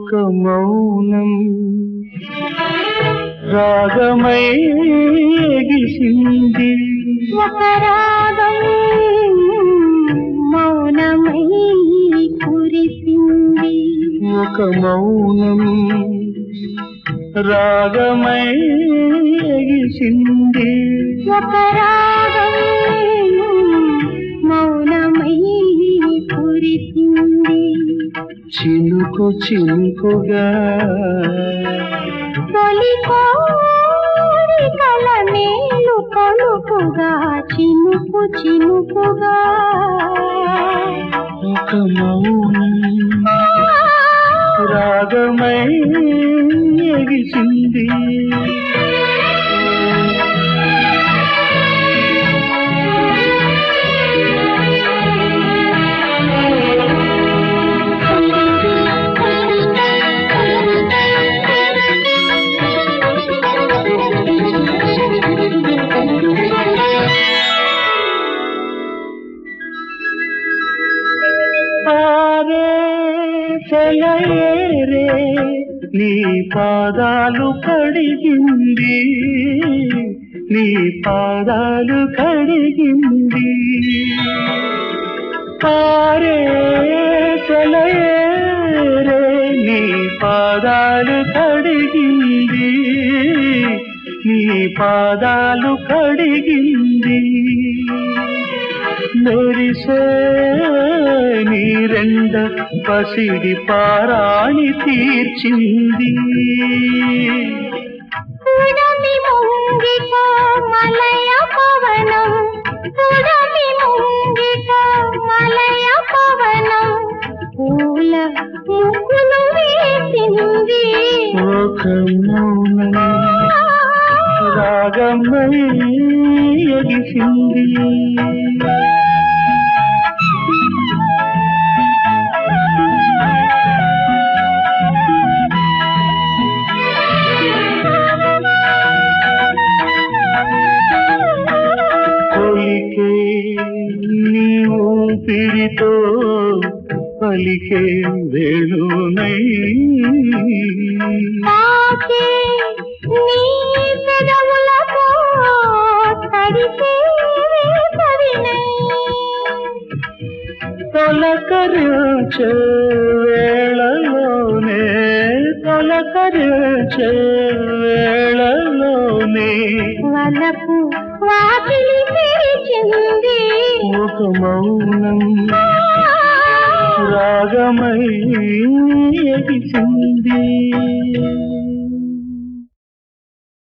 ఒక మౌనం రాగమై ఎగిసింది ఒక రాగం మౌనమై కురిసింది ఒక మౌనం రాగమై ఎగిసింది ఒక రాగం మౌనమై కురిసింది చినుకు చినుకుగా తొలి కోరికల మేలు కొలుపుగా చినుకు చినుకుగా ఒక మౌనం రాగమై ఎగిసింది పారే సెలయేరే నీ పాదాలు కడిగింది నీ పాదాలు కడిగింది పారే సెలయేరే నీ పాదాలు కడిగింది నీ పాదాలు కడిగింది మెరిసే నీరెండ పసిడి పారాణి తీర్చింది కుడమి ముంగిట మలయ పవనం కుడమి ముంగిట మలయ పవనం పూల ముక్కులు వేసింది ఒక మౌనం రాగమై ఎగిసింది కొలికే నీ ఊపిరితో పలికే వేణునై తాకే నీ పెదవులతో తడిపే వేసవినై తొలకరించే వేళలోనే తొలకరించే వేళలోనే వలపు వాకిలి తెరిచింది ఒక మౌనం రాగమై ఎగిసింది